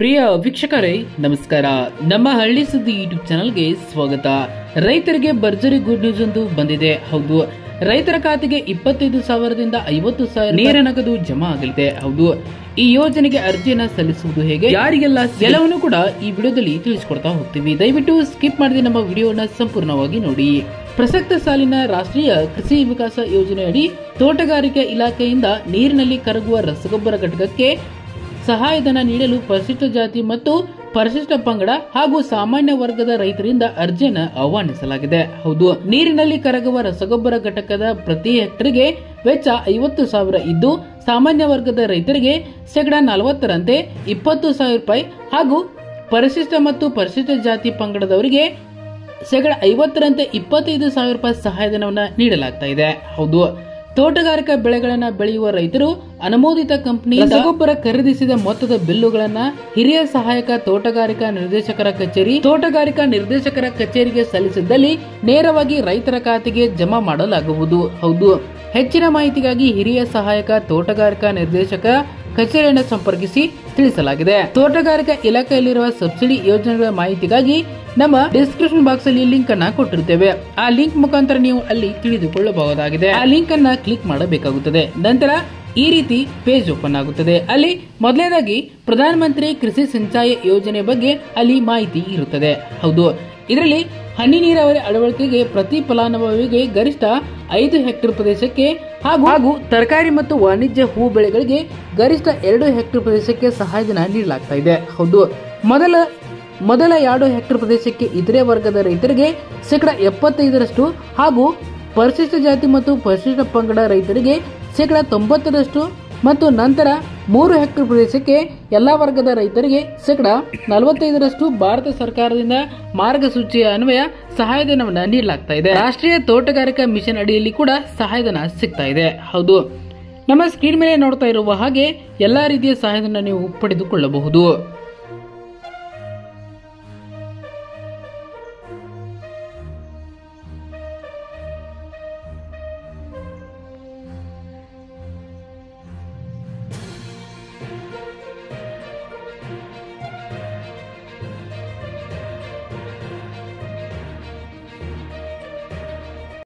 ಪ್ರಿಯ ವೀಕ್ಷಕರೇ ನಮಸ್ಕಾರ ನಮ್ಮ ಹಳ್ಳಿ ಸುದ್ದಿ ಯೂಟ್ಯೂಬ್ ಚಾನಲ್ಗೆ ಸ್ವಾಗತ ರೈತರಿಗೆ ಭರ್ಜರಿ ಗುಡ್ ನ್ಯೂಸ್ ಒಂದು ಬಂದಿದೆ ಹೌದು ರೈತರ ಖಾತೆಗೆ ಇಪ್ಪತ್ತೈದು ಸಾವಿರದಿಂದ ಐವತ್ತು ಸಾವಿರ ನೇರ ನಗದು ಜಮಾ ಆಗಲಿದೆ ಹೌದು ಈ ಯೋಜನೆಗೆ ಅರ್ಜಿಯನ್ನ ಸಲ್ಲಿಸುವುದು ಹೇಗೆ ಯಾರಿಗೆಲ್ಲ ಎಲ್ಲವನ್ನೂ ಕೂಡ ಈ ವಿಡಿಯೋದಲ್ಲಿ ತಿಳಿಸ್ಕೊಡ್ತಾ ಹೋಗ್ತೀವಿ ದಯವಿಟ್ಟು ಸ್ಕಿಪ್ ಮಾಡದೆ ನಮ್ಮ ವಿಡಿಯೋನ ಸಂಪೂರ್ಣವಾಗಿ ನೋಡಿ ಪ್ರಸಕ್ತ ಸಾಲಿನ ರಾಷ್ಟ್ರೀಯ ಕೃಷಿ ವಿಕಾಸ ಯೋಜನೆಯಡಿ ತೋಟಗಾರಿಕೆ ಇಲಾಖೆಯಿಂದ ನೀರಿನಲ್ಲಿ ಕರಗುವ ರಸಗೊಬ್ಬರ ಘಟಕಕ್ಕೆ ಸಹಾಯಧನ ನೀಡಲು ಪರಿಶಿಷ್ಟ ಜಾತಿ ಮತ್ತು ಪರಿಶಿಷ್ಟ ಪಂಗಡ ಹಾಗೂ ಸಾಮಾನ್ಯ ವರ್ಗದ ರೈತರಿಂದ ಅರ್ಜಿಯನ್ನು ಆಹ್ವಾನಿಸಲಾಗಿದೆ ಹೌದು ನೀರಿನಲ್ಲಿ ಕರಗುವ ರಸಗೊಬ್ಬರ ಘಟಕದ ಪ್ರತಿ ಹೆಕ್ಟರ್ಗೆ ವೆಚ್ಚ ಐವತ್ತು ಸಾವಿರ ಇದ್ದು ಸಾಮಾನ್ಯ ವರ್ಗದ ರೈತರಿಗೆ ಶೇಕಡಾ ನಲವತ್ತರಂತೆ ಇಪ್ಪತ್ತು ಸಾವಿರ ರೂಪಾಯಿ ಹಾಗೂ ಪರಿಶಿಷ್ಟ ಮತ್ತು ಪರಿಶಿಷ್ಟ ಜಾತಿ ಪಂಗಡದವರಿಗೆ ಶೇಕಡ ಐವತ್ತರಂತೆ ಇಪ್ಪತ್ತೈದು ಸಾವಿರ ರೂಪಾಯಿ ಸಹಾಯಧನವನ್ನು ನೀಡಲಾಗ್ತಾ ಇದೆ ಹೌದು ತೋಟಗಾರಿಕಾ ಬೆಳೆಗಳನ್ನ ಬೆಳೆಯುವ ರೈತರು ಅನುಮೋದಿತ ಕಂಪನಿ ರಸಗೊಬ್ಬರ ಖರೀದಿಸಿದ ಮೊತ್ತದ ಬಿಲ್ಲುಗಳನ್ನ ಹಿರಿಯ ಸಹಾಯಕ ತೋಟಗಾರಿಕಾ ನಿರ್ದೇಶಕರ ಕಚೇರಿ ತೋಟಗಾರಿಕಾ ನಿರ್ದೇಶಕರ ಕಚೇರಿಗೆ ಸಲ್ಲಿಸಿದ್ದಲ್ಲಿ ನೇರವಾಗಿ ರೈತರ ಖಾತೆಗೆ ಜಮಾ ಮಾಡಲಾಗುವುದು ಹೌದು ಹೆಚ್ಚಿನ ಮಾಹಿತಿಗಾಗಿ ಹಿರಿಯ ಸಹಾಯಕ ತೋಟಗಾರಿಕಾ ನಿರ್ದೇಶಕ ಕಚೇರಿಯನ್ನು ಸಂಪರ್ಕಿಸಿ ತಿಳಿಸಲಾಗಿದೆ ತೋಟಗಾರಿಕಾ ಇಲಾಖೆಯಲ್ಲಿರುವ ಸಬ್ಸಿಡಿ ಯೋಜನೆಗಳ ಮಾಹಿತಿಗಾಗಿ ನಮ್ಮ ಡಿಸ್ಕ್ರಿಪ್ಷನ್ ಬಾಕ್ಸ್ ಅಲ್ಲಿ ಲಿಂಕ್ ಅನ್ನ ಕೊಟ್ಟಿರ್ತೇವೆ ಆ ಲಿಂಕ್ ಮುಖಾಂತರ ನೀವು ಅಲ್ಲಿ ತಿಳಿದುಕೊಳ್ಳಬಹುದಾಗಿದೆ ಆ ಲಿಂಕ್ ಅನ್ನ ಕ್ಲಿಕ್ ಮಾಡಬೇಕಾಗುತ್ತದೆ ನಂತರ ಈ ರೀತಿ ಪೇಜ್ ಓಪನ್ ಆಗುತ್ತದೆ ಅಲ್ಲಿ ಮೊದಲನೇದಾಗಿ ಪ್ರಧಾನ ಮಂತ್ರಿ ಕೃಷಿ ಸಿಂಚಾಯಿ ಯೋಜನೆ ಬಗ್ಗೆ ಅಲ್ಲಿ ಮಾಹಿತಿ ಇರುತ್ತದೆ ಹೌದು ಇದರಲ್ಲಿ ಹನಿ ನೀರಾವರಿ ಅಳವಡಿಕೆಗೆ ಪ್ರತಿ ಫಲಾನುಭವಿಗೆ ಗರಿಷ್ಠ ಐದು ಹೆಕ್ಟೇರ್ ಪ್ರದೇಶಕ್ಕೆ ಹಾಗೂ ಹಾಗೂ ತರಕಾರಿ ಮತ್ತು ವಾಣಿಜ್ಯ ಹೂ ಬೆಳೆಗಳಿಗೆ ಗರಿಷ್ಠ ಎರಡು ಹೆಕ್ಟೇರ್ ಪ್ರದೇಶಕ್ಕೆ ಸಹಾಯಧನ ನೀಡಲಾಗ್ತಾ ಇದೆ ಹೌದು ಮೊದಲ ಮೊದಲ ಎರಡು ಹೆಕ್ಟೇರ್ ಪ್ರದೇಶಕ್ಕೆ ಇತರೆ ವರ್ಗದ ರೈತರಿಗೆ ಶೇಕಡ ಎಪ್ಪತ್ತೈದರಷ್ಟು ಹಾಗೂ ಪರಿಶಿಷ್ಟ ಜಾತಿ ಮತ್ತು ಪರಿಶಿಷ್ಟ ಪಂಗಡ ರೈತರಿಗೆ ಶೇಕಡ ತೊಂಬತ್ತರಷ್ಟು ಮತ್ತು ನಂತರ ಮೂರು ಹೆಕ್ಟೇರ್ ಪ್ರದೇಶಕ್ಕೆ ಎಲ್ಲ ವರ್ಗದ ರೈತರಿಗೆ ಶೇಕಡ ನಲವತ್ತೈದರಷ್ಟು ಭಾರತ ಸರ್ಕಾರದಿಂದ ಮಾರ್ಗಸೂಚಿಯ ಅನ್ವಯ ಸಹಾಯಧನವನ್ನು ನೀಡಲಾಗ್ತಾ ಇದೆ ರಾಷ್ಟ್ರೀಯ ತೋಟಗಾರಿಕಾ ಮಿಷನ್ ಅಡಿಯಲ್ಲಿ ಕೂಡ ಸಹಾಯಧನ ಸಿಗ್ತಾ ಇದೆ ಹೌದು ನಮ್ಮ ಸ್ಕ್ರೀನ್ ಮೇಲೆ ನೋಡ್ತಾ ಇರುವ ಹಾಗೆ ಎಲ್ಲಾ ರೀತಿಯ ಸಹಾಯಧನ ನೀವು ಪಡೆದುಕೊಳ್ಳಬಹುದು